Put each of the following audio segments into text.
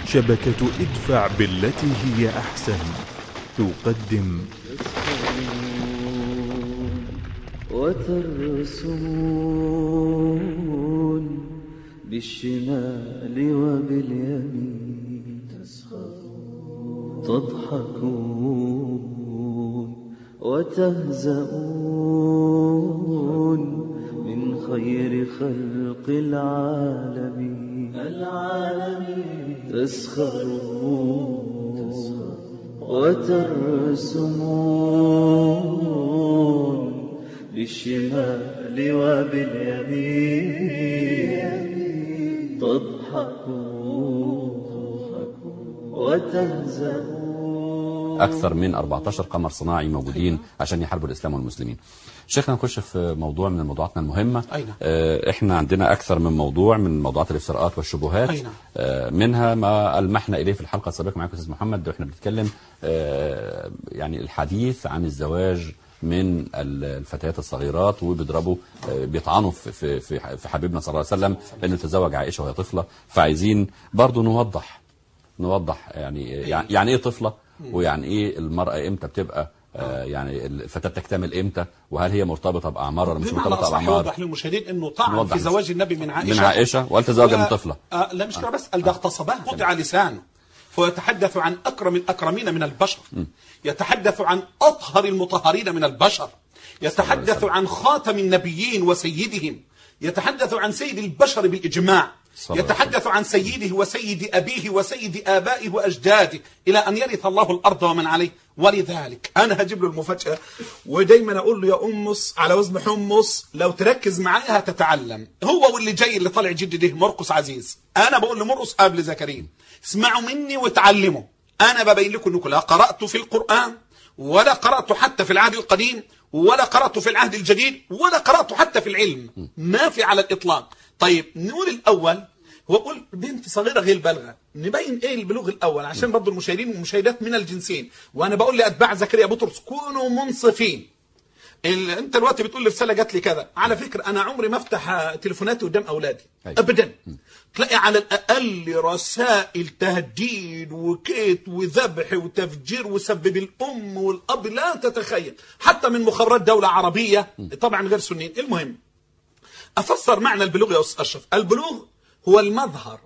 شبكة ادفع بالتي هي أحسن تقدم وترسمون بالشمال وباليمين تضحكون وتهزؤون من خير خلق العالمين العالمين تسخرون وترسمون بالشمال وباليمين تضحكون وتهزؤون اكثر من 14 قمر صناعي موجودين عشان يحاربوا الاسلام والمسلمين شيخنا نخش في موضوع من موضوعاتنا المهمه أي نعم. آه، احنا عندنا اكثر من موضوع من موضوعات الافتراءات والشبهات أي نعم. آه، منها ما المحنا اليه في الحلقه السابقه معاكم استاذ محمد واحنا بنتكلم آه، يعني الحديث عن الزواج من ال- الفتيات الصغيرات وبيضربوا آه، بيطعنوا في في في في حبيبنا صلى الله عليه وسلم انه تزوج عائشه وهي طفله فعايزين برضه نوضح نوضح يعني يعني ايه طفله ويعني ايه المراه امتى بتبقى آه، يعني الفتاه تكتمل امتى وهل هي مرتبطه باعمار ولا مش بمعنى مرتبطه صح باعمار يوضح للمشاهدين انه طعن نوضح في زواج النبي من عائشه من عائشه وهل تزوج من طفله آه لا مش كده بس ده اغتصبها قطع لسانه فيتحدث عن اكرم الاكرمين من البشر يتحدث عن اطهر المطهرين من البشر يتحدث عن خاتم النبيين وسيدهم يتحدث عن سيد البشر بالاجماع صلى الله عليه يتحدث عن سيده وسيد أبيه وسيد آبائه وأجداده إلى أن يرث الله الأرض ومن عليه ولذلك أنا هجيب له المفاجأة ودايما أقول له يا أمس على وزن حمص لو تركز معايا هتتعلم هو واللي جاي اللي طالع جد ده مرقس عزيز أنا بقول لمرقس قبل زكريا اسمعوا مني وتعلموا أنا ببين لكم أنكم لا قرأت في القرآن ولا قرأت حتى في العهد القديم ولا قرأت في العهد الجديد ولا قرأت حتى في العلم ما في على الإطلاق طيب نقول الأول هو قول بنت صغيرة غير بالغة نبين ايه البلوغ الاول عشان برضو المشاهدين والمشاهدات من الجنسين وانا بقول لاتباع زكريا بطرس كونوا منصفين ال... انت دلوقتي بتقول لي رساله جات لي كذا على فكره انا عمري ما افتح آه، تليفوناتي قدام اولادي أيوة. ابدا تلاقي على الاقل رسائل تهديد وكيت وذبح وتفجير وسبب الام والاب لا تتخيل حتى من مخابرات دوله عربيه طبعا غير سنين المهم افسر معنى البلوغ يا استاذ اشرف البلوغ هو المظهر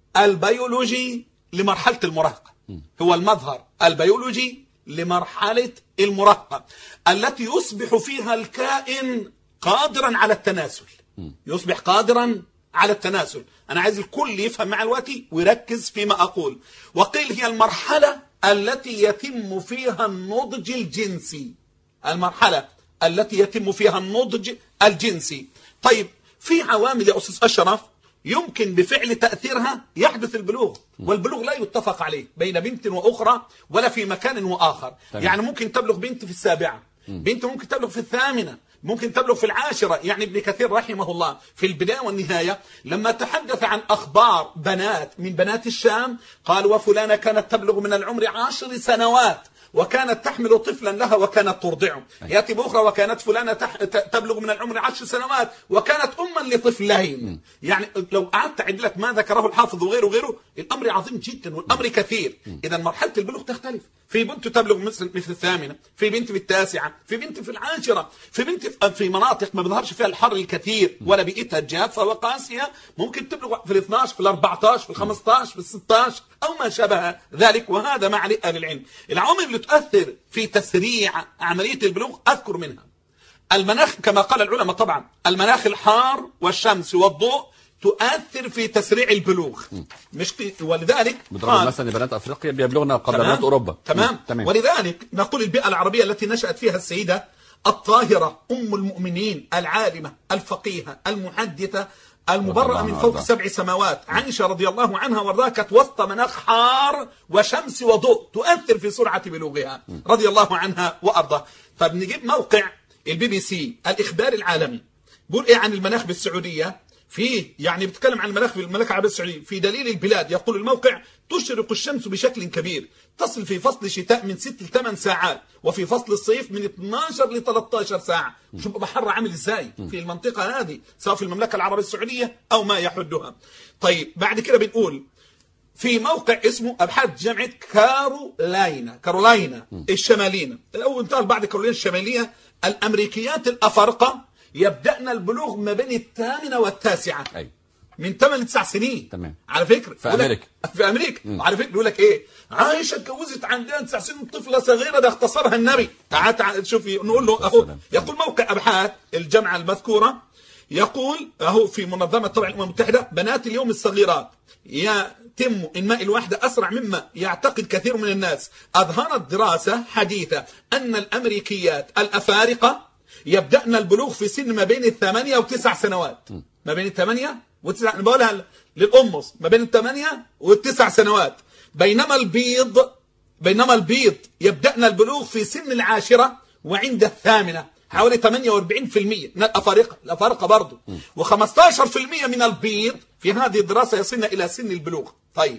البيولوجي لمرحله المراهقه هو المظهر البيولوجي لمرحله المراهقه التي يصبح فيها الكائن قادرا على التناسل يصبح قادرا على التناسل انا عايز الكل يفهم مع الوقت ويركز فيما اقول وقيل هي المرحله التي يتم فيها النضج الجنسي المرحله التي يتم فيها النضج الجنسي طيب في عوامل يا استاذ اشرف يمكن بفعل تاثيرها يحدث البلوغ والبلوغ لا يتفق عليه بين بنت واخرى ولا في مكان واخر تمام. يعني ممكن تبلغ بنت في السابعه بنت ممكن تبلغ في الثامنه ممكن تبلغ في العاشرة يعني ابن كثير رحمه الله في البداية والنهاية لما تحدث عن أخبار بنات من بنات الشام قال وفلانة كانت تبلغ من العمر عشر سنوات وكانت تحمل طفلا لها وكانت ترضعه ياتي باخرى وكانت فلانه تح... ت- تبلغ من العمر عشر سنوات وكانت اما لطفلين يعني لو قعدت اعد لك ما ذكره الحافظ وغيره وغيره الامر عظيم جدا والامر كثير اذا مرحله البلوغ تختلف في بنت تبلغ مثل مثل الثامنه في بنت في التاسعه في بنت في العاشره في بنت في- في مناطق ما بيظهرش فيها الحر الكثير ولا بيئتها جافه وقاسيه ممكن تبلغ في ال 12 في ال 14 في ال 15 في ال 16 او ما شابه ذلك وهذا مع اهل العلم العوامل اللي تؤثر في تسريع عمليه البلوغ اذكر منها المناخ كما قال العلماء طبعا المناخ الحار والشمس والضوء تؤثر في تسريع البلوغ مش في ولذلك بضرب قال- مثلا بنات افريقيا بيبلغنا قبل تمام؟ بنات اوروبا تمام. مم. تمام ولذلك نقول البيئة العربية التي نشأت فيها السيدة الطاهرة أم المؤمنين العالمة الفقيهة المحدثة رضي المبرأة الله من عنها فوق وارضاها. سبع سماوات عائشة رضي الله عنها وارضاها كانت وسط مناخ حار وشمس وضوء تؤثر في سرعة بلوغها رضي الله عنها وارضاها طب نجيب موقع البي بي سي الإخبار العالمي بيقول إيه عن المناخ بالسعودية في يعني بيتكلم عن المناخ في المملكة العربية السعودية في دليل البلاد يقول الموقع تشرق الشمس بشكل كبير تصل في فصل الشتاء من 6 ل 8 ساعات وفي فصل الصيف من 12 ل 13 ساعة شوف بحر عامل ازاي في المنطقة هذه سواء في المملكة العربية السعودية او ما يحدها طيب بعد كده بنقول في موقع اسمه ابحاث جامعه كارولاينا كارولاينا الشماليه لو انتهى بعد كارولاينا الشماليه الامريكيات الافارقه يبدأن البلوغ ما بين الثامنه والتاسعه ايوه من 8 ل 9 سنين تمام. على فكره في يقول لك- أمريكا. في امريكا على فكره يقول لك ايه عائشه اتجوزت عندها 9 سنين طفله صغيره ده اختصرها النبي تعال تعال شوفي نقول له اهو سلام. يقول موقع ابحاث الجامعه المذكوره يقول اهو في منظمه طبعا الامم المتحده بنات اليوم الصغيرات يتم انماء الوحده اسرع مما يعتقد كثير من الناس اظهرت دراسه حديثه ان الامريكيات الافارقه يبدأن البلوغ في سن ما بين الثمانية وتسع سنوات ما بين الثمانية والتسع أنا بقولها للأمس ما بين الثمانية والتسع سنوات بينما البيض بينما البيض يبدأن البلوغ في سن العاشرة وعند الثامنة حوالي 48% من الأفارقة الأفارقة برضو و15% من البيض في هذه الدراسة يصلن إلى سن البلوغ طيب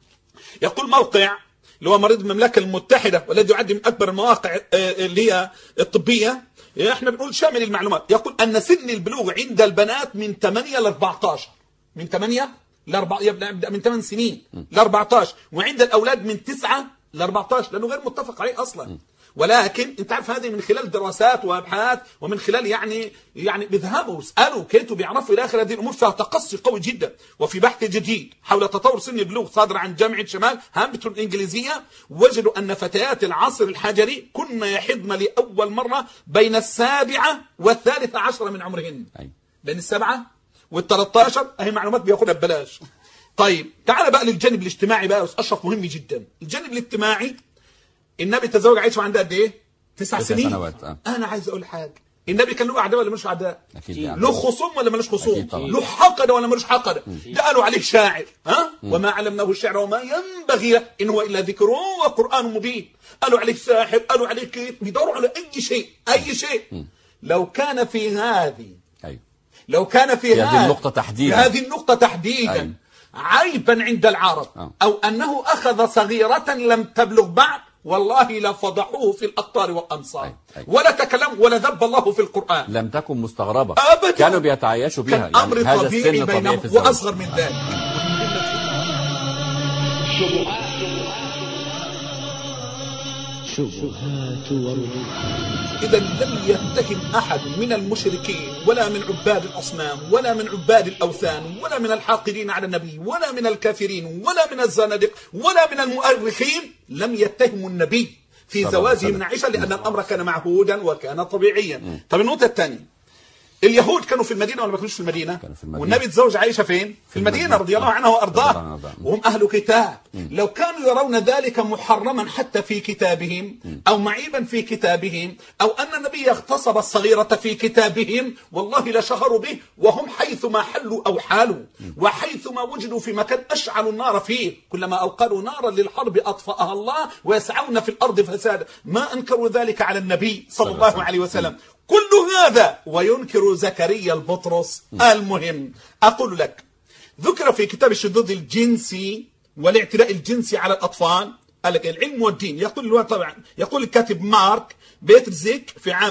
يقول موقع اللي هو مريض المملكة المتحدة والذي يعد من أكبر المواقع آه، اللي هي الطبية احنا بنقول شامل المعلومات يقول أن سن البلوغ عند البنات من 8 ل 14 من 8 ل 4 يبدأ من 8 سنين ل 14 وعند الأولاد من 9 ل 14 لأنه غير متفق عليه أصلا ولكن انت عارف هذه من خلال دراسات وابحاث ومن خلال يعني يعني بيذهبوا ويسالوا كيتوا بيعرفوا الى اخر هذه الامور فيها تقصي قوي جدا وفي بحث جديد حول تطور سن البلوغ صادر عن جامعه شمال هامبتون الانجليزيه وجدوا ان فتيات العصر الحجري كن يحضن لاول مره بين السابعه والثالثه عشره من عمرهن ايوه بين السبعة وال13 اهي معلومات بياخدها ببلاش طيب تعال بقى للجانب الاجتماعي بقى يا أستاذ اشرف مهم جدا الجانب الاجتماعي النبي تزوج عائشه وعندها قد ايه تسع تسع سنين سنوات، آه. انا عايز اقول حاجه النبي كان له اعداء ولا ملوش اعداء اكيد يعني له خصوم ولا ملوش خصوم أكيد طبعا. له حقد ولا ملوش حقد ده قالوا عليه شاعر ها وما علمناه الشعر وما ينبغي له ان هو الا ذكر وقران مبين قالوا عليه ساحر قالوا عليه كيف بيدوروا على اي شيء اي شيء لو كان في هذه ايوه لو كان في, في هذه هذا- النقطة تحديداً. في هذه النقطة تحديدا أيوة. عيبا عند العرب آه. أو أنه أخذ صغيرة لم تبلغ بعد والله لفضحوه في الأقطار والأمصار أيوة. أيوة. ولا تكلم ولا ذب الله في القرآن لم تكن مستغربة أبداً. كانوا بيتعايشوا بها كان أمر هذا طبيعي السن طبيعي بينهم في الزواج وأصغر من ذلك شبهات وردود إذا لم يتهم أحد من المشركين ولا من عباد الأصنام ولا من عباد الأوثان ولا من الحاقدين على النبي ولا من الكافرين ولا من الزنادق ولا من المؤرخين لم يتهموا النبي في صلى الله عليه زواجه وسلم. من عائشة لأن الأمر كان معهودا وكان طبيعيا طب النقطة الثانية اليهود كانوا في المدينة ولا ما كانوش في المدينة؟ كانوا في المدينة. والنبي تزوج عائشة فين؟ في المدينة المدينة. رضي الله عنها رضي الله عنها وأرضاها وأرضاها. وهم أهل كتاب لو كانوا يرون ذلك محرما حتى في كتابهم أو معيبا في كتابهم أو أن النبي اغتصب الصغيرة في كتابهم والله لشهروا به وهم حيثما حلوا أو حالوا وحيثما وجدوا في مكان أشعلوا النار فيه كلما أوقدوا نارا للحرب أطفأها الله ويسعون في الأرض فسادا ما أنكروا ذلك على النبي صلى الله عليه الله عليه وسلم كل هذا وينكر زكريا البطرس المهم أقول لك ذكر في كتاب الشذوذ الجنسي والاعتداء الجنسي على الأطفال قال لك العلم والدين يقول له طبعا يقول الكاتب مارك بيترزيك في عام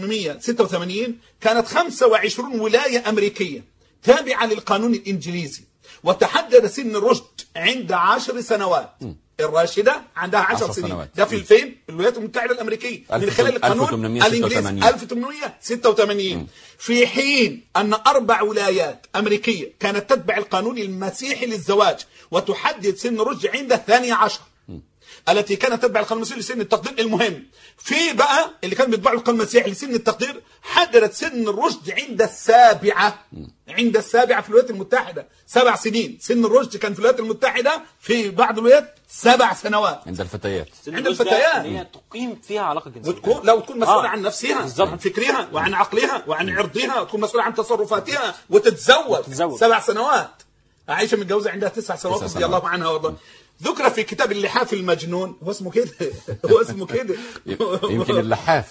1886 كانت 25 ولاية أمريكية تابعة للقانون الإنجليزي وتحدد سن الرشد عند عشر سنوات الراشدة عندها عشر عشر سنين سنوات. ده في الفين الولايات المتحدة الأمريكية من خلال القانون 1886. الإنجليزي 1886 في حين أن أربع ولايات أمريكية كانت تتبع القانون المسيحي للزواج وتحدد سن الرشد عند الثانية عشر التي كانت تتبع القانون المسيحي لسن التقدير المهم في بقى اللي كان بيتبعوا القانون المسيحي لسن التقدير حددت سن الرشد عند السابعة عند السابعة في الولايات المتحدة سبع سنين سن الرشد كان في الولايات المتحدة في بعض الولايات سبع سنوات عند الفتيات عند الفتيات. ان هي تقيم فيها علاقه جنسيه وتكون لو تكون مسؤولة آه. عن نفسها بالظبط. عن فكرها وعن عقلها وعن عرضها وتكون مسؤولة عن تصرفاتها وتتزوج وتتزوج. سبع سنوات عائشة متجوزة عندها تسع سنوات تسع رضي سنوات. الله عنها وارضاها ذكر في كتاب اللحاف المجنون هو اسمه كده هو اسمه كده يمكن اللحاف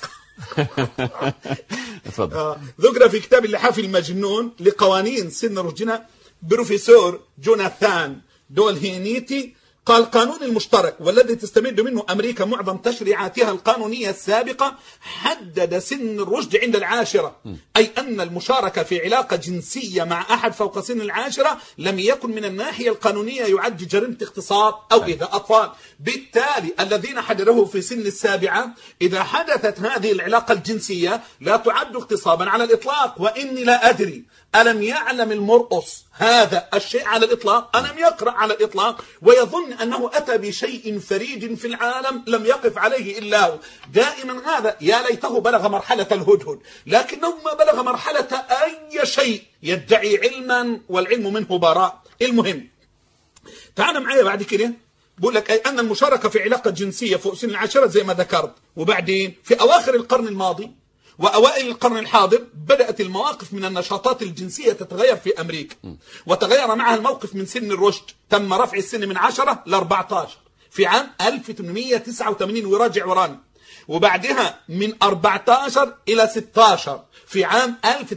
اتفضل آه. ذكر في كتاب اللحاف المجنون لقوانين سن رشدنا بروفيسور جوناثان دول هينيتي قال قانون المشترك والذي تستمد منه أمريكا معظم تشريعاتها القانونية السابقة حدد سن الرشد عند العاشرة أي أن المشاركة في علاقة جنسية مع أحد فوق سن العاشرة لم يكن من الناحية القانونية يعد جريمة اغتصاب أو إذا أطفال بالتالي الذين حددوه في سن السابعة إذا حدثت هذه العلاقة الجنسية لا تعد اغتصابا على الإطلاق وإني لا أدري ألم يعلم المرقص هذا الشيء على الإطلاق ألم يقرأ على الإطلاق ويظن أنه أتى بشيء فريد في العالم لم يقف عليه إلا هو دائما هذا يا ليته بلغ مرحلة الهدهد لكنه ما بلغ مرحلة أي شيء يدعي علما والعلم منه براء المهم تعال معايا بعد كده بقول لك أي أن المشاركة في علاقة جنسية فوق سن العشرة زي ما ذكرت وبعدين في أواخر القرن الماضي وأوائل القرن الحاضر بدأت المواقف من النشاطات الجنسية تتغير في أمريكا وتغير معها الموقف من سن الرشد تم رفع السن من 10 ل 14 في عام 1889 وراجع وراني وبعدها من 14 إلى 16 في عام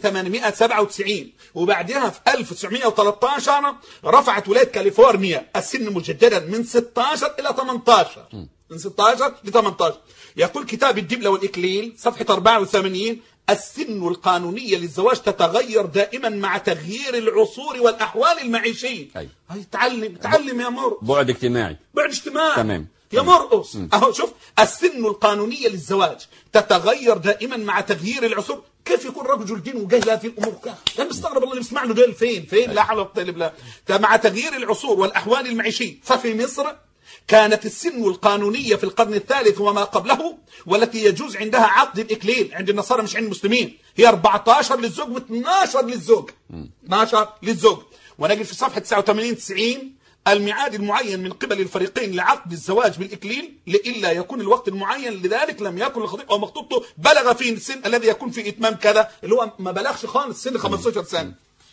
1897 وبعدها في 1913 رفعت ولاية كاليفورنيا السن مجددا من 16 إلى 18 من 16 ل 18 يقول كتاب الدبلة والإكليل صفحة 84 السن القانونية للزواج تتغير دائما مع تغيير العصور والأحوال المعيشية أي. هاي تعلم تعلم يا مر بعد اجتماعي بعد اجتماع تمام. يا مرقص اهو شوف السن القانونية للزواج تتغير دائما مع تغيير العصور كيف يكون رجل دين وجاهل هذه الامور انا مستغرب والله اللي بيسمع له دول فين فين لا حول ولا قوه الا بالله مع تغيير العصور والاحوال المعيشيه ففي مصر كانت السن القانونية في القرن الثالث وما قبله والتي يجوز عندها عقد الإكليل عند النصارى مش عند المسلمين هي 14 للزوج و12 للزوج 12 للزوج ونجد في صفحة 89 90 الميعاد المعين من قبل الفريقين لعقد الزواج بالإكليل لإلا يكون الوقت المعين لذلك لم يكن الخطيب أو مخطوبته بلغ فيه السن الذي يكون في إتمام كذا اللي هو ما بلغش خالص سن 15 سنة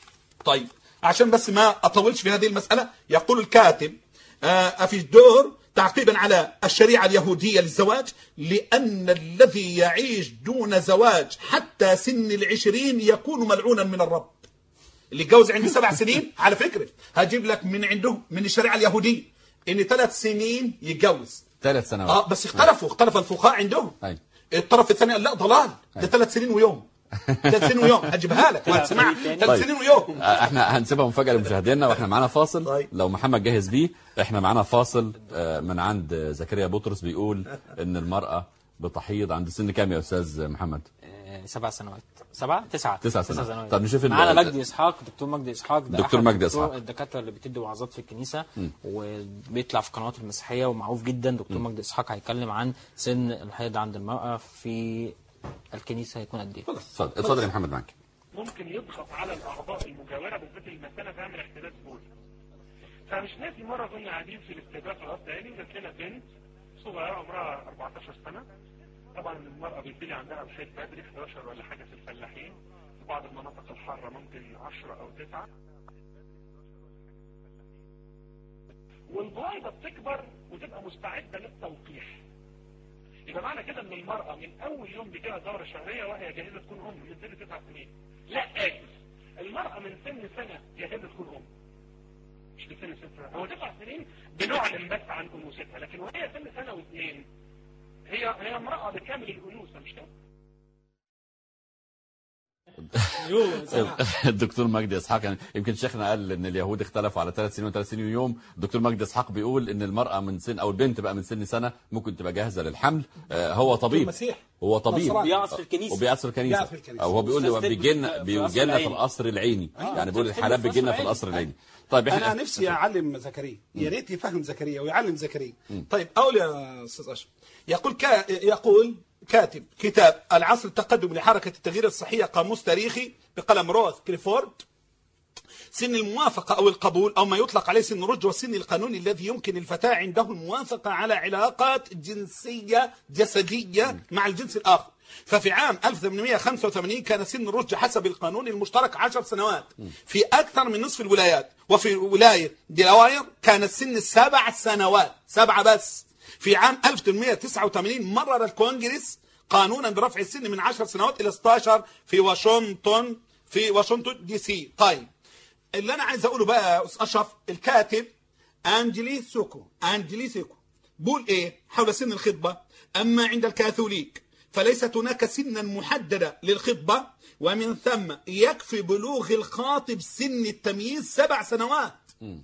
طيب عشان بس ما أطولش في هذه المسألة يقول الكاتب آه، في الدور تعقيبا على الشريعة اليهودية للزواج لأن الذي يعيش دون زواج حتى سن العشرين يكون ملعونا من الرب اللي يتجوز عند سبع سنين على فكرة هجيب لك من عنده من الشريعة اليهودية ان ثلاث سنين يتجوز ثلاث سنوات اه بس اختلفوا اختلف الفقهاء عندهم أي. الطرف الثاني قال لا ضلال ده ثلاث سنين ويوم ثلاث سنين ويوم هجيبها لك وهتسمعها ثلاث طيب. سنين ويوم آه، احنا هنسيبها مفاجاه لمشاهدينا واحنا معانا فاصل طيب. لو محمد جاهز بيه احنا معانا فاصل آه، من عند زكريا بطرس بيقول ان المراه بتحيض عند سن كام يا استاذ محمد آه، سبع سنوات سبعة تسعة تسع سنوات. طب نشوف ال- معانا مجدي إسحاق دكتور مجدي إسحاق ده دكتور أحد مجدي الدكتور- إسحاق. الدكاترة اللي بتدي وعظات في الكنيسة وبيطلع في قنوات المسيحية ومعروف جدا دكتور مجدي إسحاق هيتكلم عن سن الحيض عند المرأة في الكنيسة هيكون قد إيه اتفضل اتفضل يا محمد معاك ممكن يضغط على الاعضاء المجاوره بالذات المثانه تعمل احتباس بول فمش ناسي مره كنا قاعدين في الاستقبال في الغرب تاني جات لنا بنت صغيره عمرها 14 سنه طبعا المراه بيبتدي عندها الحيض بدري 11 ولا حاجه في الفلاحين في بعض المناطق الحاره ممكن 10 او 9 والبويضه بتكبر وتبقى مستعده للتلقيح يبقى معنى كده ان المرأة من اول يوم بيجيلها دورة شهرية وهي جاهزة تكون ام من سن تسع سنين لا اسف المرأة من سن سنة جاهزة تكون ام مش من سن سنة هو تسع سنين بنعلن بس عن انوثتها لكن وهي سن سنة واثنين هي هي امرأة بكامل الانوثة مش كده الدكتور مجدي اسحاق يعني يمكن شيخنا قال ان اليهود اختلفوا على ثلاث سنين وثلاث سنين ويوم الدكتور مجدي اسحاق بيقول ان المراه من سن او البنت بقى من سن سنه ممكن تبقى جاهزه للحمل آه، هو طبيب المسيح. هو طبيب نصراني. بيقعد في الكنيسة. وبيقعد في الكنيسه بيقعد في الكنيسة. هو بيقول أستاذ بيجي طب لنا في بيجي القصر لنا في العيني. القصر العيني يعني بيقول أستاذ الحالات في بيجي لنا القصر في القصر العيني. العيني طيب انا احنا نفسي اعلم زكريا يا ريت يفهم زكريا ويعلم زكريا طيب اقول يا استاذ اشرف يقول كا يقول كاتب كتاب العصر التقدم لحركه التغيير الصحيه قاموس تاريخي بقلم روث كليفورد سن الموافقة أو القبول أو ما يطلق عليه سن الرشد والسن القانوني الذي يمكن الفتاة عنده الموافقة على علاقات جنسية جسدية مع الجنس الآخر ففي عام 1885 كان سن الرشد حسب القانون المشترك 10 سنوات في أكثر من نصف الولايات وفي ولاية ديلاواير كان السن سبع سنوات سبعة بس في عام 1889 مرر الكونغرس قانونا برفع السن من 10 سنوات إلى 16 في واشنطن في واشنطن دي سي طيب اللي انا عايز اقوله بقى يا استاذ اشرف الكاتب انجلي سوكو انجلي سوكو بقول ايه حول سن الخطبه اما عند الكاثوليك فليست هناك سنا محدده للخطبه ومن ثم يكفي بلوغ الخاطب سن التمييز سبع سنوات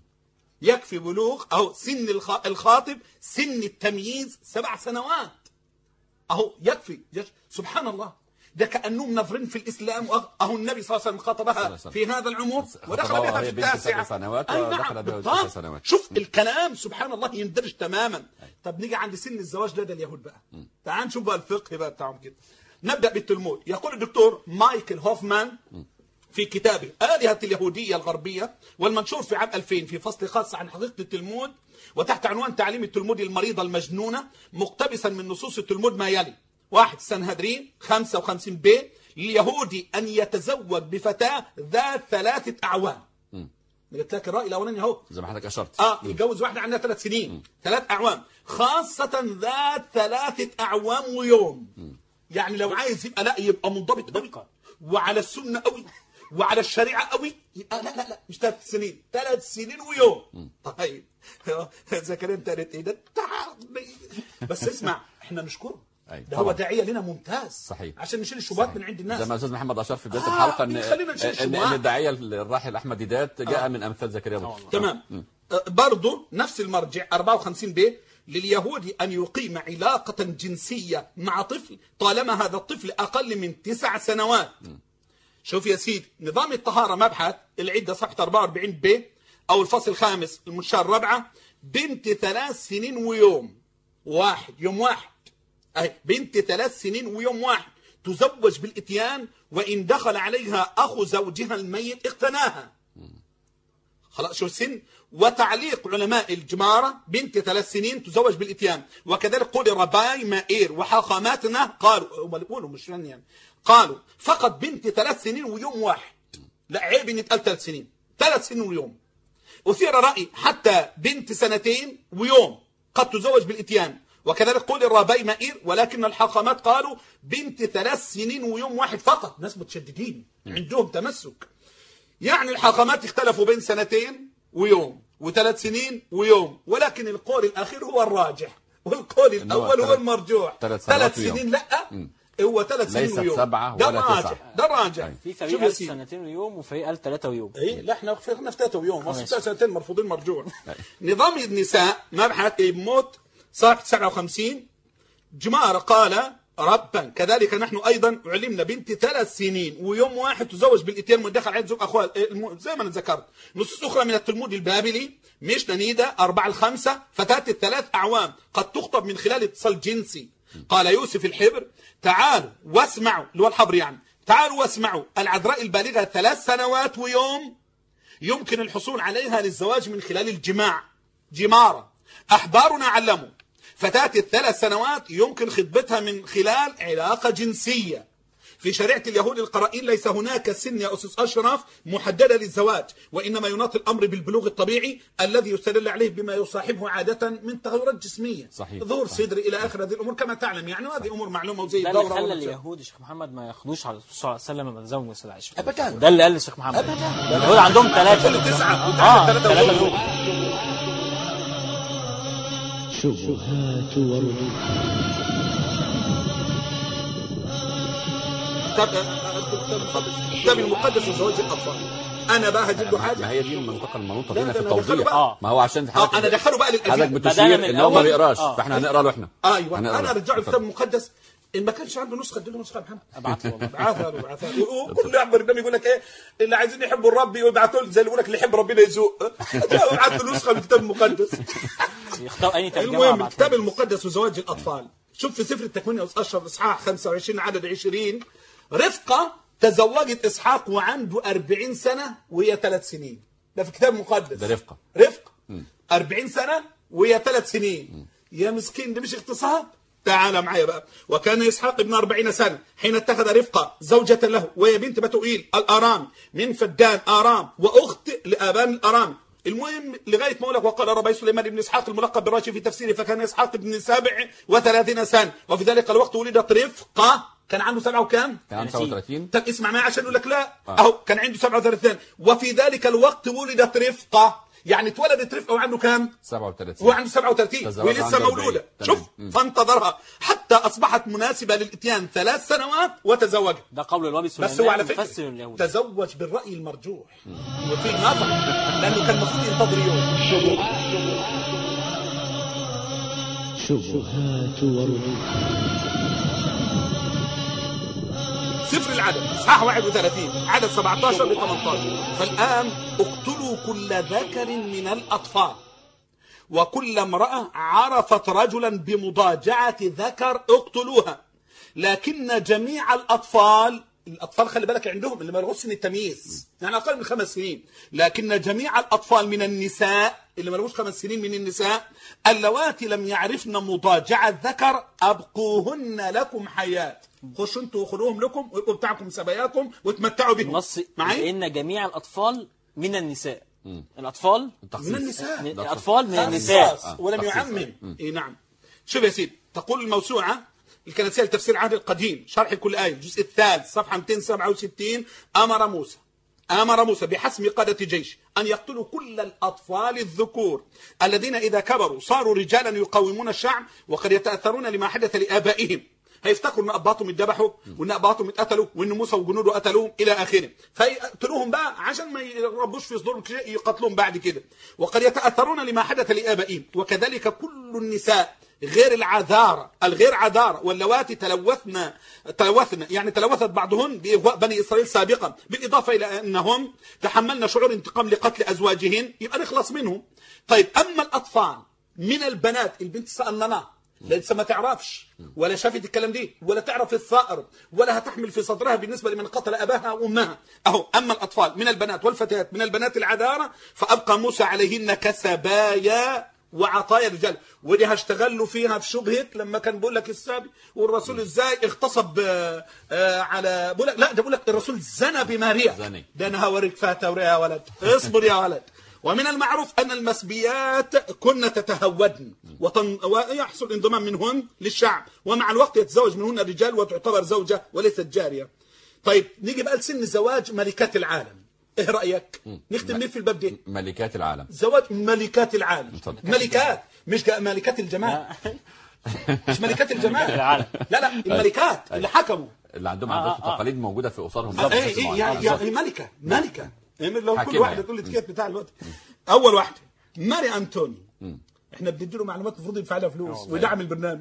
يكفي بلوغ او سن الخ- الخاطب سن التمييز سبع سنوات اهو يكفي يش- سبحان الله ده كانهم نظرين في الاسلام وأه- اهو النبي صلى الله عليه وسلم صلى خاطبها الله عليه وسلم. في هذا العمر ودخل خطبها بها وهي في بنت التاسعه سبع سنوات أي ودخل نعم بها في بالضبط. تسع سنوات. شوف الكلام سبحان الله يندرج تماما طب نيجي عند سن الزواج لدى اليهود بقى تعال نشوف بقى الفقه بقى بتاعهم كده نبدا بالتلمود يقول الدكتور مايكل هوفمان في كتابه آلهة اليهودية الغربية والمنشور في عام 2000 في فصل خاص عن حقيقة التلمود وتحت عنوان تعليم التلمود المريضة المجنونة مقتبسا من نصوص التلمود ما يلي واحد سنهدرين 55 ب لليهودي أن يتزوج بفتاة ذات ثلاثة أعوام قلت لك الرأي الأولاني أهو زي ما حضرتك اشرت اه يتجوز واحدة عندها ثلاث سنين ثلاث أعوام خاصة ذات ثلاثة أعوام ويوم يعني لو عايز يبقى لا يبقى منضبط قوي وعلى السنة قوي وعلى الشريعة قوي يبقى لا لا لا مش ثلاث سنين ثلاث سنين ويوم طيب زكريا انت قالت ايه ده تعب. بس اسمع احنا نشكره أيوة، ده هو طبعا. داعية لنا ممتاز صحيح. عشان نشيل الشبهات من عند الناس زي ما الاستاذ محمد اشار في بدايه آه، الحلقه ان خلينا نشيل ان الشبهات. ان الداعيه الراحل احمد ديدات جاء من امثال زكريا بطرس تمام أه، برضو نفس المرجع 54 ب لليهود أن يقيم علاقة جنسية مع طفل طالما هذا الطفل أقل من تسع سنوات شوف يا سيدي نظام الطهارة مبحث العدة صفحة 44 ب أو الفصل الخامس المنشار الرابعة بنت ثلاث سنين ويوم واحد يوم واحد أهي بنت ثلاث سنين ويوم واحد تزوج بالإتيان وإن دخل عليها أخو زوجها الميت اقتناها خلاص شو السن وتعليق علماء الجمارة بنت ثلاث سنين تزوج بالإتيان وكذلك قول رباي مائير وحاخاماتنا قالوا هم اللي بيقولوا مش فن يعني قالوا فقط بنت ثلاث سنين ويوم واحد لا عيب ان يتقال ثلاث سنين ثلاث سنين ويوم أثير رأي حتى بنت سنتين ويوم قد تزوج بالإتيان وكذلك قول الرباي مائير ولكن الحاخامات قالوا بنت ثلاث سنين ويوم واحد فقط ناس متشددين عندهم تمسك يعني الحاخامات اختلفوا بين سنتين ويوم وثلاث سنين ويوم ولكن القول الأخير هو الراجح والقول إن هو الأول هو ثلاث- المرجوح ثلاث سنوات ثلاث ويوم. سنين لا هو ثلاث سنين ليست ويوم سبعة ده ولا الراجح تسعة. ده الراجح أيوة. في شوف فريق يا قال سيدي. سنتين ويوم وفريق قال ثلاثة ويوم ايه لا احنا خلينا في ثلاثة ويوم ماشي. اصل سنتين مرفوضين مرجوع نظام النساء مبحث موت صفحة 57 جمارة قال ربا كذلك نحن ايضا علمنا بنت ثلاث سنين ويوم واحد تزوج بالاتيان مدخل عين زوج اخوها الم- زي ما انا ذكرت نصوص اخرى من التلمود البابلي مش نيدة أربعة الخمسة فتاة الثلاث أعوام قد تخطب من خلال اتصال جنسي قال يوسف الحبر تعالوا واسمعوا اللي هو الحبر يعني تعالوا واسمعوا العذراء البالغة ثلاث سنوات ويوم يمكن الحصول عليها للزواج من خلال الجماع جمارة أحبارنا علموا فتاة الثلاث سنوات يمكن خطبتها من خلال علاقة جنسية في شريعة اليهود القرائين ليس هناك سن يا أسس أشرف محددة للزواج وإنما يناط الأمر بالبلوغ الطبيعي الذي يستدل عليه بما يصاحبه عادة من تغيرات جسمية صحيح. ظهور صحيح. صدر إلى آخر هذه الأمور كما تعلم يعني وهذه أمور معلومة وزي ده اللي الدورة خلى والنشاط. اليهود يا شيخ محمد ما ياخدوش على الرسول صلى الله عليه وسلم لما تزوج من السيدة عائشة أبداً. ده اللي قال الشيخ محمد أبداً. اليهود عندهم ثلاثة تسعة وتحت اه ثلاثة ثلاثة ويوم. ويوم شبهات وردود طب الكتاب المقدس الكتاب المقدس وزواج الاطفال انا بقى هجيب له ما حاجه هي دي المنطقه المنوطه لا، بينا في ده أنا بدخله التوضيح بقى. ما هو عشان اه انا ادخله بقى حضرتك للادله بدأنا بتشير من ان هو ما الأول. بيقراش آه. فاحنا هنقرا له احنا ايوه هنقرا انا له. ارجع له اتفضل. الكتاب المقدس ان ما كانش عنده نسخه اديله نسخه يا محمد ابعت له والله ابعثها له ابعثها له وكل يعبر قدامي يقول لك ايه اللي عايزين يحبوا الرب يبعثوا له زي اللي يقول لك اللي يحب ربنا يزوق ابعث له نسخه من الكتاب المقدس يختار اي ترجمة المهم ابعت الكتاب له. المقدس وزواج الاطفال شوف في سفر التكوين يا اشرف اصحاح 25 عدد 20 رفقه تزوجت اسحاق وعنده 40 سنه وهي ثلاث سنين ده في الكتاب المقدس ده رفقة. رفقه 40 سنه وهي ثلاث سنين يا مسكين ده مش اغتصاب تعال معايا بقى وكان اسحاق ابن 40 سنه حين اتخذ رفقه زوجة له وهي بنت بتوئيل الارام من فدان ارام واخت لابان الارام المهم لغايه ما اقول لك وقال ربي سليمان بن اسحاق الملقب بالراشد في تفسيره فكان اسحاق ابن سبع وثلاثين سنه وفي ذلك الوقت ولدت رفقه كان عنده سبعه وكام؟ كان عنده 37 طب اسمع معي عشان يقول لك لا آه. اهو كان عنده 37 وفي ذلك الوقت ولدت رفقه يعني اتولدت رفقه وعنده كام 37 هو عنده 37 تزوج وهي لسه عنده 40. مولوده تمام. شوف مم. فانتظرها حتى اصبحت مناسبه للاتيان ثلاث سنوات وتزوجها ده قول الوابي سليمان بس هو على مفسر فكره اليهود تزوج بالراي المرجوح وفي نظر لانه كان المفروض ينتظر يوم شبهات ورد صفر العدد اصحاح 31 عدد 17 ل 18 فالان اقتلوا كل ذكر من الاطفال وكل امراه عرفت رجلا بمضاجعه ذكر اقتلوها لكن جميع الاطفال الاطفال خلي بالك عندهم اللي ما لغوش سن التمييز يعني اقل من خمس سنين لكن جميع الاطفال من النساء اللي ما لغوش خمس سنين من النساء اللواتي لم يعرفن مضاجعه ذكر ابقوهن لكم حياه خشوا انتوا وخلوهم لكم ويبقوا بتاعكم سباياكم وتمتعوا بهم نص معي لان جميع الاطفال من النساء الاطفال من النساء من الاطفال من النساء خصص ولم تخصيص. يعمم اي نعم شوف يا سيدي تقول الموسوعة الكنسية لتفسير العهد القديم شرح كل آية الجزء الثالث صفحة 267 أمر موسى أمر موسى بحسم قادة جيش أن يقتلوا كل الأطفال الذكور الذين إذا كبروا صاروا رجالا يقاومون الشعب وقد يتأثرون لما حدث لآبائهم هيفتكروا ان اباطهم اتذبحوا وان اباطهم اتقتلوا وان موسى وجنوده قتلوهم الى اخره فيقتلوهم بقى عشان ما يربوش في صدورهم شيء يقتلوهم بعد كده وقد يتاثرون لما حدث لابائهم وكذلك كل النساء غير العذارى الغير عذارى واللواتي تلوثن تلوثن يعني تلوثت بعضهن باغواء بني اسرائيل سابقا بالاضافه الى انهم تحملن شعور انتقام لقتل ازواجهن يبقى نخلص منهم طيب اما الاطفال من البنات البنت سالناها لسه ما تعرفش ولا شافت الكلام دي ولا تعرف الثأر ولا هتحمل في صدرها بالنسبة لمن قتل أباها وأمها أهو أما الأطفال من البنات والفتيات من البنات العذارى فأبقى موسى عليهن كسبايا وعطايا الرجال ودي هشتغل له فيها في شبهة لما كان بيقول لك السابي والرسول ازاي اغتصب آه، آه، على بقول لك لا ده بيقول لك الرسول زنى بماريا زني. ده انا هوريك فيها توريه يا ولد اصبر يا ولد ومن المعروف أن المسبيات كن تتهودن وتن... ويحصل انضمام منهن للشعب ومع الوقت يتزوج منهن الرجال وتعتبر زوجة وليست جارية طيب نيجي بقى لسن زواج ملكات العالم ايه رأيك نختم مين في الباب ده ملكات العالم زواج ملكات العالم اتفضل. ملكات مش ك- ملكات الجمال مش ملكات الجمال العالم. لا لا الملكات اللي حكموا اللي عندهم عادات آه. وتقاليد موجوده في اسرهم ايه بحيث ايه معين. يعني بالظبط. يعني ملكه ملكه يعني لو كل حاكمة واحده يعني. تقول الاتيكيت بتاع الوقت اول واحده ماري انتوني احنا بنديله معلومات المفروض يدفع لها فلوس ويدعم البرنامج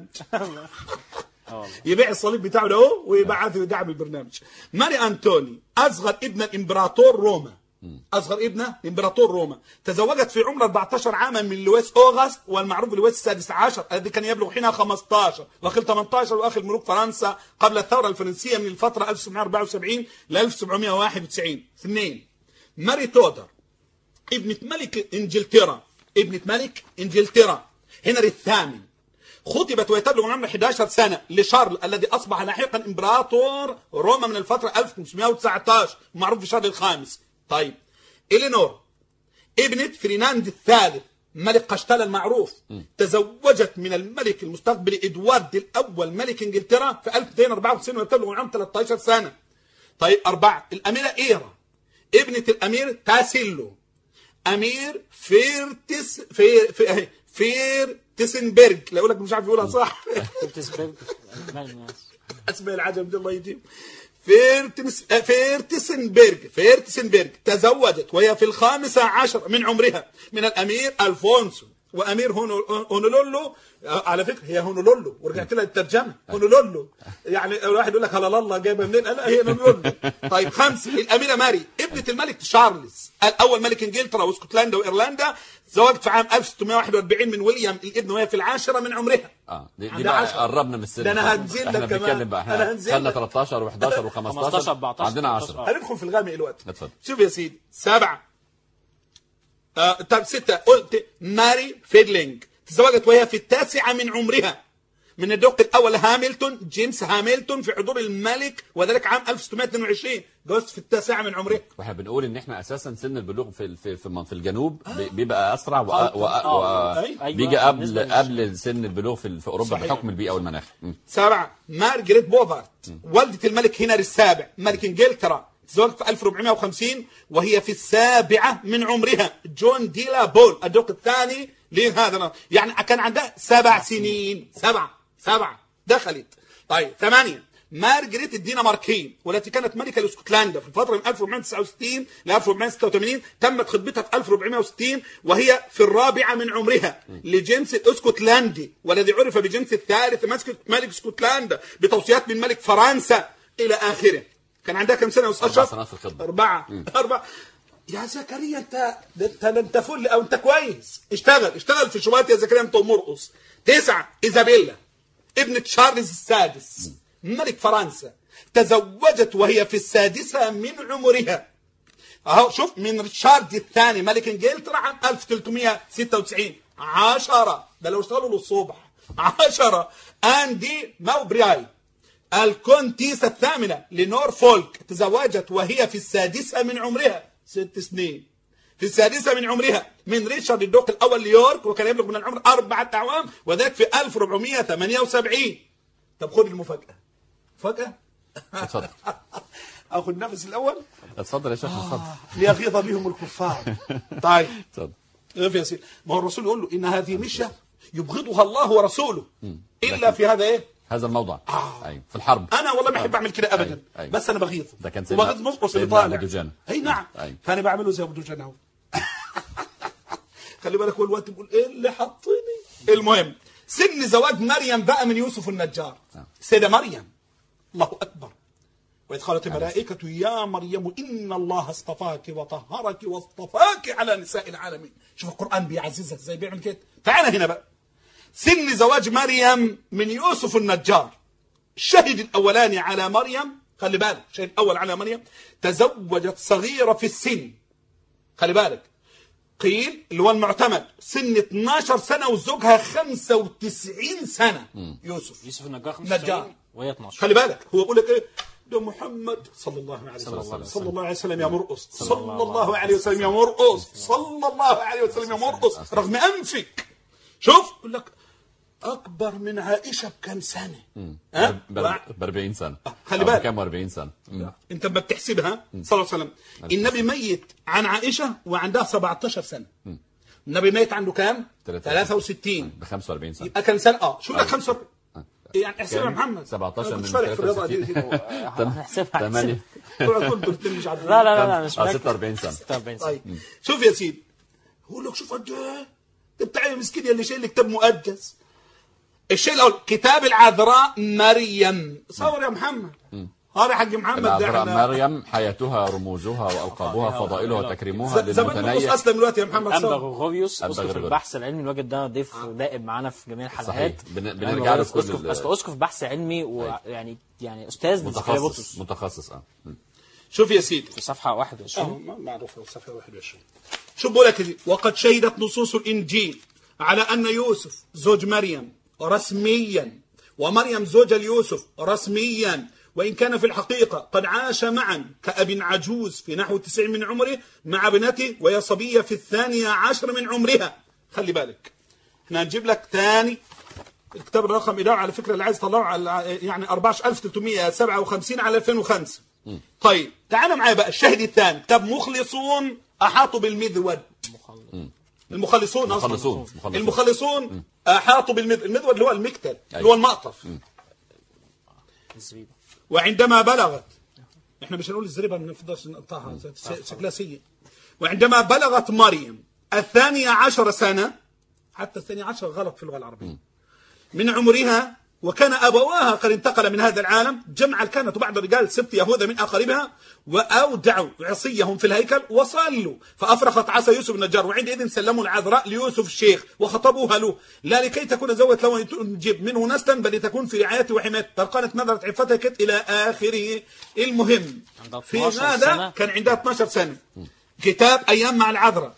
يبيع الصليب بتاعه ده هو ويبعثه يدعم البرنامج ماري انتوني اصغر ابن الامبراطور روما اصغر ابنه امبراطور روما تزوجت في عمر 14 عاما من لويس اوغست والمعروف لويس السادس عشر الذي كان يبلغ حينها 15 واخر 18 واخر ملوك فرنسا قبل الثوره الفرنسيه من الفتره 1774 ل 1791 اثنين ماري تودر ابنة ملك انجلترا ابنة ملك انجلترا هنري الثامن خطبت وهي تبلغ من عمر 11 سنة لشارل الذي أصبح لاحقا إمبراطور روما من الفترة 1519 معروف بشارل الخامس طيب إلينور ابنة فريناند الثالث ملك قشتالة المعروف تزوجت من الملك المستقبل إدوارد الأول ملك إنجلترا في 1294 وهي تبلغ من عمر 13 سنة طيب أربعة الأميرة إيرا ابنة الأمير تاسيلو أمير فيرتس في في فيرتسنبرج لا أقول لك مش عارف يقولها صح بتسبب مال الناس اسماء العجم دي الله يجيب فيرتس فيرتسنبرج فيرتسنبرج تزوجت وهي في الخامسة عشر من عمرها من الأمير ألفونسو وأمير هونو- هونولولو آه، على فكرة هي هونولولو ورجعت لها الترجمة هونولولو يعني الواحد يقول لك هلا الله جايبها منين لا هي هونولولو طيب خمسة الأميرة ماري ابنة الملك تشارلز الأول ملك إنجلترا واسكتلندا وإيرلندا زوجت في عام 1641 من ويليام الابن وهي في العاشرة من عمرها اه دي, دي عندها بقى عشرة. قربنا من السن ده أنا هنزل لك احنا كمان. بنتكلم بقى أنا احنا هنزل خدنا لك. 13 و11 و15 15 14 عندنا 10 هندخل في الغامق الوقت اتفضل. شوف يا سيدي سبعة آه طب ستة قلت ماري فيدلينج تزوجت وهي في التاسعة من عمرها من الدق الأول هاملتون جيمس هاملتون في حضور الملك وذلك عام 1622 جوزت في التاسعة من عمرها واحنا بنقول ان احنا اساسا سن البلوغ في في في, في الجنوب بي- بيبقى اسرع و, و, و, آه. أيوة. بيجي أيوة. قبل بالنسبة للش- قبل سن البلوغ في, في اوروبا صحيح. بحكم البيئه والمناخ م. سبعة مارجريت بوفارت والدة الملك هنري السابع ملك انجلترا تزوجت في 1450 وهي في السابعة من عمرها جون ديلا بول الدوق الثاني لهذا يعني كان عندها سبع سنين سبعة سبعة دخلت طيب ثمانية مارغريت الدنماركية والتي كانت ملكة لاسكتلندا في الفترة من 1469 ل 1486 تمت خطبتها في 1460 وهي في الرابعة من عمرها لجنس الاسكتلندي والذي عرف بجنس الثالث ملك ملك اسكتلندا بتوصيات من ملك فرنسا إلى آخره كان عندها كم سنة يا أستاذ أربع أشرف؟ سنوات في الخدمة. أربعة أربعة يا زكريا أنت ده أنت ده أنت فل أو أنت كويس اشتغل اشتغل في شبهات يا زكريا أنت مرقص تسعة إيزابيلا ابنة تشارلز السادس ملك فرنسا تزوجت وهي في السادسة من عمرها اهو شوف من ريتشارد الثاني ملك انجلترا عام 1396 عشرة ده لو اشتغلوا للصبح عشرة اندي ماوبراي الكونتيسة الثامنة لنورفولك تزوجت وهي في السادسة من عمرها ست سنين في السادسة من عمرها من ريتشارد الدوق الأول ليورك وكان يبلغ من العمر أربعة أعوام وذاك في 1478 طب خد المفاجأة مفاجأة اتفضل أخذ نفس الأول اتفضل يا شيخ اتفضل ليغيظ بهم الكفار طيب اتفضل شوف يا سيدي ما هو الرسول يقول له ان هذه مشيه يبغضها الله ورسوله الا في هذا ايه هذا الموضع ايوه في الحرب انا والله ما احب اعمل كده ابدا أيوة، أيوة. بس انا بغيظ ده كان سيدنا- وبغيظ مرقص اللي سيدنا طالع أبو دجانة. اي نعم أيوة. فانا بعمله زي ابو دجانه اهو خلي بالك هو الوقت بيقول ايه اللي حطني المهم سن زواج مريم بقى من يوسف النجار سيده مريم الله اكبر وإذ قالت الملائكة يا مريم إن الله اصطفاك وطهرك واصطفاك على نساء العالمين شوف القرآن بيعززها ازاي بيعمل كده تعال هنا بقى سن زواج مريم من يوسف النجار الشهد الأولاني على مريم خلي بالك الشهد الأول على مريم تزوجت صغيرة في السن خلي بالك قيل اللي هو المعتمد سن 12 سنة وزوجها 95 سنة يوسف يوسف النجار نجار. 95 وهي 12 خلي بالك هو بيقول لك ايه ده محمد صلى الله عليه صلى الله وسلم عليه صلى الله عليه وسلم يا مرقص صلى الله عليه وسلم يا مرقص صلى الله عليه وسلم يا مرقص رغم انفك شوف يقول لك اكبر من عائشه بكم سنه ها ب 40 سنه خلي أو بالك. بكام 40 سنه مم. انت ما بتحسبها صلى الله عليه وسلم النبي ميت عن عائشه وعندها 17 سنه النبي ميت عنده كام 63 ب 45 سنه يبقى كان سنه اه شو لك 45 يعني احسبها يا كام؟ محمد 17 أنا من كنتش فارق في الرياضه دي 63. هنحسبها 8 طلعوا كنتوا الاثنين مش عارفين لا لا لا, لا مش اه مركز. 46 سنه 46 سنة طيب شوف يا سيدي هقول لك شوف قد ايه ده بتاع يا مسكين اللي شايل لي كتاب مقدس الشيء الاول كتاب العذراء مريم صور يا محمد هذا حق محمد ده العذراء احنا مريم حياتها رموزها والقابها فضائلها وتكريمها ز- زمان مرقص للمتنيح اسلم دلوقتي يا محمد أنبا صور غرغوريوس أنبا أسقف غرغوريوس. البحث العلمي الراجل ده ضيف دائب معانا في جميع الحلقات صحيح. بن- أنبا بنرجع له غرغوريوس في كل أسقف ال- أصل أسقف بحث علمي ويعني يعني أستاذ من زكريا متخصص بطرس متخصص اه مم. شوف يا سيدي في صفحة 21 أهو معروفة صفحة 21 شوف بقول لك يا سيدي وقد شهدت نصوص الإنجيل على أن يوسف زوج مريم رسميا ومريم زوجة ليوسف رسميا وإن كان في الحقيقة قد عاش معا كأب عجوز في نحو تسع من عمره مع ابنته وهي صبية في الثانية عشر من عمرها خلي بالك احنا هنجيب لك تاني الكتاب الرقم إدارة على فكرة اللي عايز تطلعه على يعني 14357 على 2005 طيب تعال معايا بقى الشاهد الثاني كتاب مخلصون أحاطوا بالمذود المخلصون أصلاً. مخلصون. مخلصون. المخلصون أحاطوا بالمذود المذود اللي هو المكتل اللي هو المقطف الزبيبة وعندما بلغت احنا مش هنقول الزريبه ما نفضلش نقطعها شكلها سيء وعندما بلغت مريم الثانية عشر سنة حتى الثانية عشر غلط في اللغة العربية من عمرها وكان أبواها قد انتقل من هذا العالم جمع الكهنة بعض الرجال سبط يهوذا من أقاربها وأودعوا عصيهم في الهيكل وصلوا فأفرخت عصا يوسف النجار وعندئذ سلموا العذراء ليوسف الشيخ وخطبوها له لا لكي تكون زوجة له تجيب منه نسلا بل لتكون في رعايته وحمايته فقالت نظرت عفتها كت إلى آخره المهم عندها في 12 هذا سنة. كان عندها 12 سنة كتاب أيام مع العذراء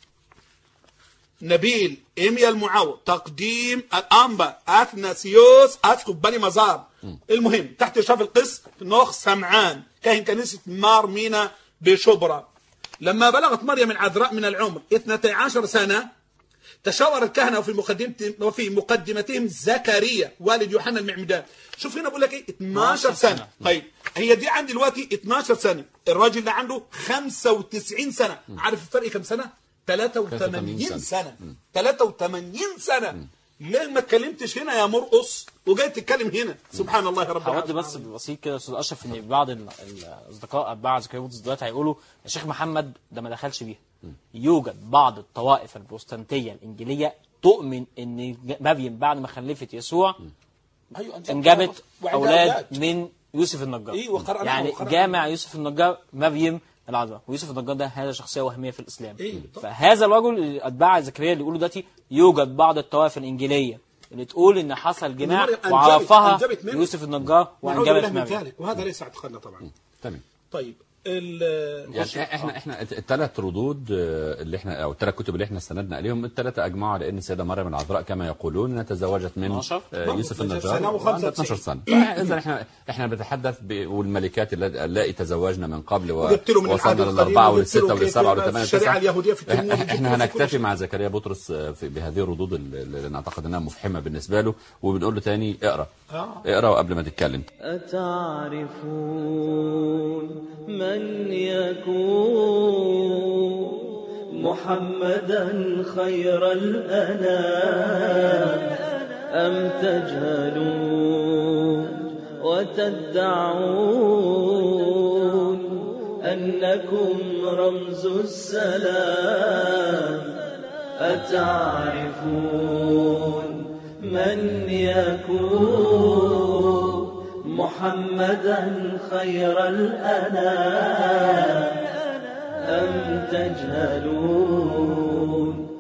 نبيل إيميا المعوض تقديم الأنبا أثناسيوس أسقف بني مزار المهم تحت إشراف القس نوخ سمعان كاهن كنيسة مار مينا بشبرا لما بلغت مريم العذراء من العمر 12 سنة تشاور الكهنة وفي مقدمتهم وفي مقدمتهم زكريا والد يوحنا المعمدان شوف هنا بقول لك ايه 12 سنة طيب هي دي عندي دلوقتي 12 سنة الراجل ده عنده 95 سنة عارف الفرق كم سنة 83 سنة. سنة 83 سنة ليه ما اتكلمتش هنا يا مرقص وجاي تتكلم هنا سبحان الله رب هودي العالمين بس بسيط كده يا استاذ اشرف ان بعض ال- الاصدقاء اتباع زكريا بطرس دلوقتي هيقولوا الشيخ محمد ده ما دخلش بيها يوجد بعض الطوائف البروتستانتيه الانجيليه تؤمن ان مريم بعد ما خلفت يسوع أيوة أنت- انجبت وعندها اولاد من يوسف النجار إيه، وقرأناه- يعني وقرأناه. جامع يوسف النجار مريم العذراء ويوسف النجار ده هذا شخصيه وهميه في الاسلام إيه، طبعا. فهذا الرجل اتباع زكريا اللي يقولوا دلوقتي يوجد بعض الطوائف الانجيليه اللي تقول ان حصل جماع مريم أنجبت- وعرفها أنجبت منه. يوسف النجار نعوذ وانجبت بالله من مريم ذلك وهذا ليس اعتقادنا طبعا تمام طيب ال- يعني احنا احنا الثلاث ردود آه، اللي احنا او الثلاث كتب اللي احنا استندنا عليهم الثلاثه اجمعوا على ان السيده مريم العذراء كما يقولون انها تزوجت من 12 آه، يوسف 12 النجار سنة وخمسة وعندها 12 سنه اذا احنا احنا بنتحدث ب- والملكات اللات- اللائي تزوجن من قبل وجبت له من ووصلنا العهد القديم للاربعه وجبت له وللسته كيف وللسبعه يبقى وللثمانيه الشريعة والتسعه اليهودية في التلمود وجبت احنا له في كل هنكتفي شيء. مع زكريا بطرس آه، في بهذه الردود اللي اللي نعتقد انها مفحمه بالنسبه له وبنقول له تاني اقرا اقرا وقبل ما تتكلم أتعرفون من يكون محمدا خير الأنام أم تجهلون وتدعون أنكم رمز السلام أتعرفون من يكون محمدا خير الأنام أم تجهلون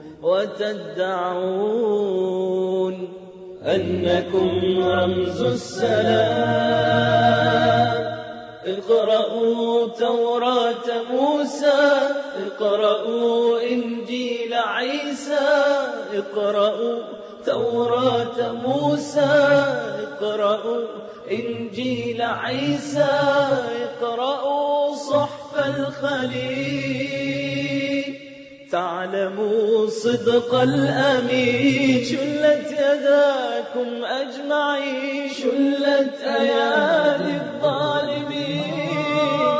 وتدعون أنكم رمز السلام اقرأوا توراة موسى اقرأوا إنجيل عيسى اقرأوا توراة موسى اقرأوا إنجيل عيسى اقرأوا صحف الخليل تعلموا صدق الأمين شلت يداكم أجمعين شلت أيادي الظالمين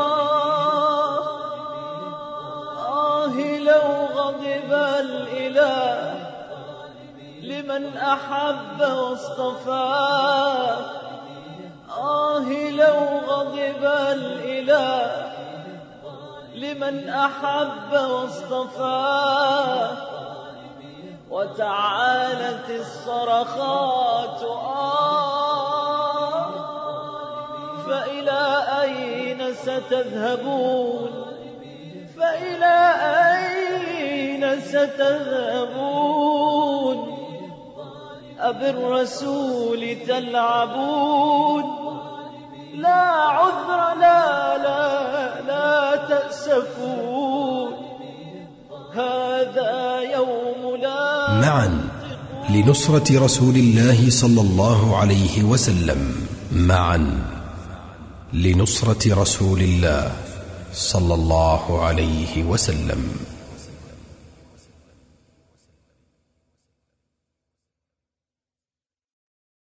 آه لو غضب الإله لمن أحب واصطفى آه لو غضب الإله لمن أحب واصطفى وتعالت الصرخات آه فإلى أين ستذهبون فإلى أين ستذهبون أبالرسول تلعبون لا عذر لا لا لا تأسفون هذا يوم لا معا لنصرة رسول الله صلى الله عليه وسلم معا لنصرة رسول الله صلى الله عليه وسلم